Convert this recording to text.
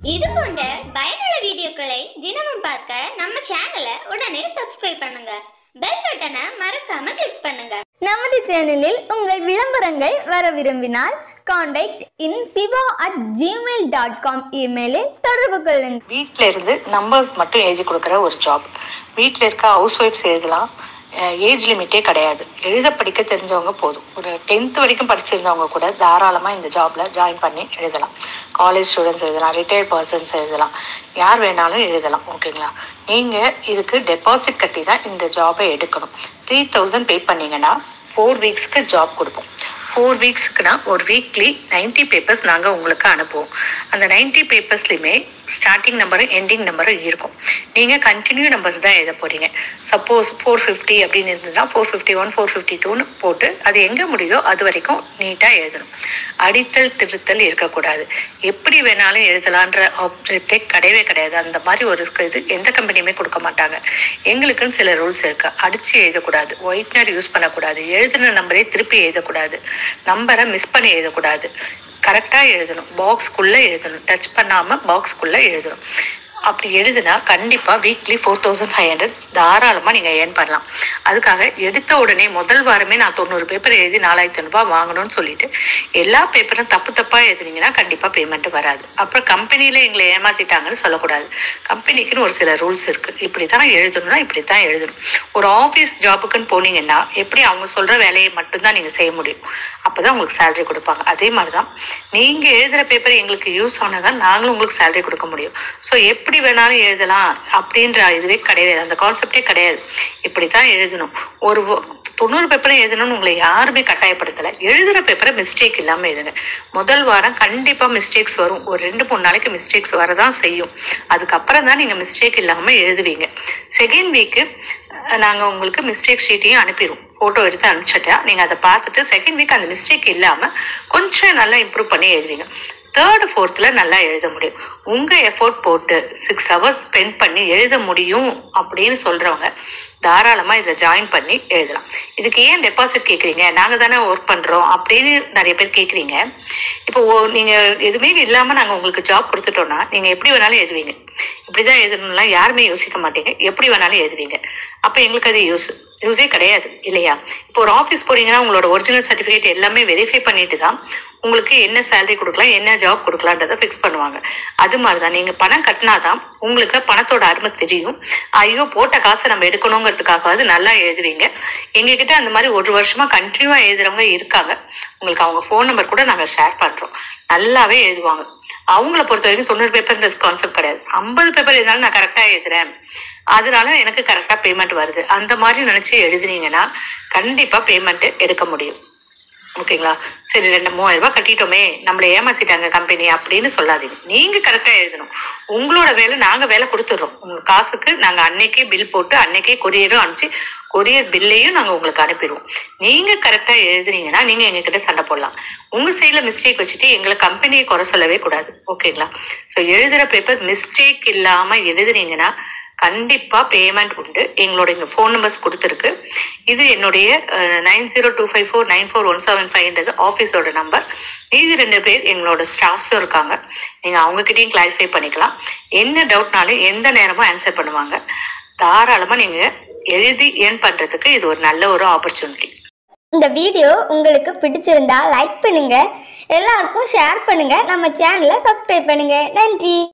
இது போன்ற பயனுள்ள வீடியோக்களை தினமும் பார்க்க நம்ம சேனலை உடனே சப்ஸ்கிரைப் பண்ணுங்க பெல் பட்டனை மறக்காம கிளிக் பண்ணுங்க நமது சேனலில் உங்கள் விளம்பரங்கள் வர விரும்பினால் contact in Siva at Gmail dot com இமெயிலில் தொடர்பு கொள்ளுங்கள் வீட்டில் இருந்து நம்பர்ஸ் மட்டும் எழுதி கொடுக்குற ஒரு ஜாப் வீட்டில் இருக்க ஹவுஸ் ஒய்ஃப்ஸ் எழுதலாம் ஏஜ் லிமிட்டே கிடையாது எழுத படிக்க தெரிஞ்சவங்க போதும் ஒரு டென்த் வரைக்கும் படிச்சிருந்தவங்க கூட தாராளமாக இந்த ஜாப்ல ஜாயின் பண்ணி எழுதலாம் காலேஜ் ஸ்டூடெண்ட்ஸ் எழுதலாம் ரிட்டையர்ட் பர்சன்ஸ் எழுதலாம் யார் வேணாலும் எழுதலாம் ஓகேங்களா நீங்கள் இதுக்கு டெபாசிட் கட்டி தான் இந்த ஜாபை எடுக்கணும் த்ரீ தௌசண்ட் பே பண்ணீங்கன்னா ஃபோர் வீக்ஸ்க்கு ஜாப் கொடுப்போம் ஃபோர் வீக்ஸ்க்குனா ஒரு வீக்லி 90 பேப்பர்ஸ் நாங்கள் உங்களுக்கு அனுப்புவோம் அந்த 90 பேப்பர்ஸ்லையுமே ஸ்டார்டிங் நம்பரும் எண்டிங் நம்பரும் இருக்கும் நீங்கள் கண்டினியூ நம்பர்ஸ் தான் எழுத போகிறீங்க சப்போஸ் ஃபோர் ஃபிஃப்டி அப்படின்னு இருந்ததுன்னா four fifty one four fifty டூன்னு போட்டு அது எங்கே முடியுதோ அது வரைக்கும் நீட்டாக எழுதணும் அடித்தல் திருத்தல் இருக்கக்கூடாது எப்படி வேணாலும் எழுதலான்ற ஆப்ஜெக்டே கிடையவே கிடையாது அந்த மாதிரி ஒரு இது எந்த கம்பெனியுமே கொடுக்க மாட்டாங்க எங்களுக்குன்னு சில ரூல்ஸ் இருக்கு அடிச்சு எழுதக்கூடாது ஒயிட்னர் யூஸ் பண்ணக்கூடாது எழுதின நம்பரே திருப்பி எழுதக்கூடாது நம்பரை மிஸ் பண்ணி எழுதக்கூடாது கரெக்டாக எழுதணும் பாக்ஸ்க்குள்ளே எழுதணும் டச் பண்ணாமல் பாக்ஸ்க்குள்ளே எழுதணும் அப்படி எழுதுனா கண்டிப்பாக weekly four thousand five hundred தாராளமாக நீங்கள் ஏர்ன் பண்ணலாம் அதுக்காக எடுத்த உடனே முதல் வாரமே நான் தொண்ணூறு பேப்பர் எழுதி நாலாயிரத்தி ஐநூறுபா வாங்கணும்னு சொல்லிட்டு எல்லா பேப்பரும் தப்பு தப்பாக எழுதுனீங்கன்னா கண்டிப்பாக பேமெண்ட் வராது அப்புறம் கம்பெனியில் எங்களை ஏமாத்திட்டாங்கன்னு சொல்லக்கூடாது கம்பெனிக்குன்னு ஒரு சில ரூல்ஸ் இருக்குது இப்படி தான் எழுதணும்னா இப்படி தான் எழுதணும் ஒரு ஆஃபீஸ் ஜாபுக்குன்னு போனீங்கன்னா எப்படி அவங்க சொல்கிற வேலையை மட்டும்தான் நீங்கள் செய்ய முடியும் அப்போ தான் உங்களுக்கு சேலரி கொடுப்பாங்க அதே மாதிரி தான் நீங்கள் எழுதுகிற பேப்பர் எங்களுக்கு யூஸ் ஆனதான் நாங்களும் உங்களுக்கு சேலரி கொடுக்க முடியும் ஸோ எப்படி வேணாலும் எழுதலாம் அப்படின்ற இதுவே கிடையாது அந்த கான்செப்டே கிடையாது இப்படி தான் எழுதணும் ஒரு வ- தொண்ணூறு பேப்பரும் எழுதணும்னு உங்களை யாருமே கட்டாயப்படுத்தலை எழுதுகிற பேப்பரை மிஸ்டேக் இல்லாமல் எழுதுங்க முதல் வாரம் கண்டிப்பாக மிஸ்டேக்ஸ் வரும் ஒரு ரெண்டு மூணு நாளைக்கு மிஸ்டேக்ஸ் வரதான் செய்யும் அதுக்கப்புறம் தான் நீங்கள் மிஸ்டேக் இல்லாமல் எழுதுவீங்க செகண்ட் வீக்கு நாங்கள் உங்களுக்கு மிஸ்டேக் ஷீட்டையும் அனுப்பிடுவோம் ஃபோட்டோ எடுத்து அனுப்பிச்சிட்டா நீங்கள் அதை பார்த்துட்டு செகண்ட் வீக் அந்த மிஸ்டேக் இல்லாமல் கொஞ்சம் நல்லா இம்ப்ரூவ் பண்ணி எழுதுவீங்க தேர்டு ஃபோர்த்தில் நல்லா எழுத முடியும் உங்கள் எஃபோர்ட் போட்டு சிக்ஸ் ஹவர்ஸ் ஸ்பெண்ட் பண்ணி எழுத முடியும் அப்படின்னு சொல்கிறவங்க தாராளமாக இதை ஜாயின் பண்ணி எழுதலாம் இதுக்கு ஏன் டெபாசிட் கேட்குறீங்க நாங்கள் தானே ஒர்க் பண்ணுறோம் அப்படின்னு நிறைய பேர் கேட்குறீங்க இப்போ ஓ- நீங்கள் எதுவுமே இல்லாமல் நாங்கள் உங்களுக்கு ஜாப் கொடுத்துட்டோம்னா நீங்கள் எப்படி வேணாலும் எழுதுவீங்க இப்படி தான் எழுதணும்லாம் யாருமே யோசிக்க மாட்டீங்க எப்படி வேணாலும் எழுதுவீங்க அப்போ எங்களுக்கு அது யூஸ் யூஸே கிடையாது இல்லையா இப்போ ஒரு ஆஃபீஸ் போறீங்கன்னா உங்களோட ஒரிஜினல் சர்டிஃபிகேட் எல்லாமே வெரிஃபை பண்ணிட்டு தான் உங்களுக்கு என்ன சேலரி கொடுக்கலாம் என்ன ஜாப் கொடுக்கலான்றதை ஃபிக்ஸ் பண்ணுவாங்க அது மாதிரி தான் நீங்கள் பணம் கட்டினாதான் உங்களுக்கு பணத்தோட அருமை தெரியும் ஐயோ போட்ட காசை நம்ம எடுக்கணுங்கிறதுக்காகவாது நல்லா எழுதுவீங்க எங்ககிட்ட அந்த மாதிரி ஒரு வருஷமா கண்டினியூவா எழுதுறவங்க இருக்காங்க உங்களுக்கு அவங்க ஃபோன் நம்பர் கூட நாங்கள் ஷேர் பண்றோம் நல்லாவே எழுதுவாங்க அவங்கள பொறுத்த வரைக்கும் தொண்ணூறு பேப்பர்ன்ற கான்செப்ட் கிடையாது ஐம்பது பேப்பர் இருந்தாலும் நான் கரெக்டாக எழுதுறேன் அதனால எனக்கு கரெக்டாக பேமெண்ட் வருது அந்த மாதிரி நினச்சி எழுதுனீங்கன்னா கண்டிப்பாக பேமெண்ட் எடுக்க முடியும் ஓகேங்களா சரி ரெண்டு மூவாயிரம் ரூபாய் கட்டிட்டோமே நம்மளை ஏமாத்திட்டாங்க கம்பெனி அப்படின்னு சொல்லாதீங்க நீங்க கரெக்டா எழுதணும் உங்களோட வேலை நாங்க வேலை கொடுத்துடுறோம் உங்க காசுக்கு நாங்க அன்னைக்கே பில் போட்டு அன்னைக்கே கொரியரும் அனுப்பிச்சு கொரியர் பில்லையும் நாங்க உங்களுக்கு அனுப்பிடுவோம் நீங்க கரெக்டா எழுதுனீங்கன்னா நீங்க எங்க கிட்ட சண்டை போடலாம் உங்க சைட்ல மிஸ்டேக் வச்சுட்டு எங்களை கம்பெனியை குறை சொல்லவே கூடாது ஓகேங்களா ஸோ எழுதுற பேப்பர் மிஸ்டேக் இல்லாம எழுதுனீங்கன்னா கண்டிப்பா பேமெண்ட் உண்டு எங்களோட இங்க ஃபோன் நம்பர்ஸ் கொடுத்துருக்கு இது என்னுடைய nine zero two five four nine four one seven ஃபைவ்ன்றது ஆஃபீஸோட நம்பர் மீதி ரெண்டு பேர் எங்களோட ஸ்டாஃப்ஸும் இருக்காங்க நீங்க அவங்க கிட்டயும் கிளாரிஃபை பண்ணிக்கலாம் என்ன டவுட்னாலும் எந்த நேரமும் ஆன்சர் பண்ணுவாங்க தாராளமா நீங்க எழுதி ஏர்ன் பண்றதுக்கு இது ஒரு நல்ல ஒரு ஆப்பர்ச்சுனிட்டி இந்த வீடியோ உங்களுக்கு பிடிச்சிருந்தா லைக் பண்ணுங்க எல்லாருக்கும் ஷேர் பண்ணுங்க நம்ம சேனலை சப்ஸ்கிரைப் பண்ணுங்க நன்றி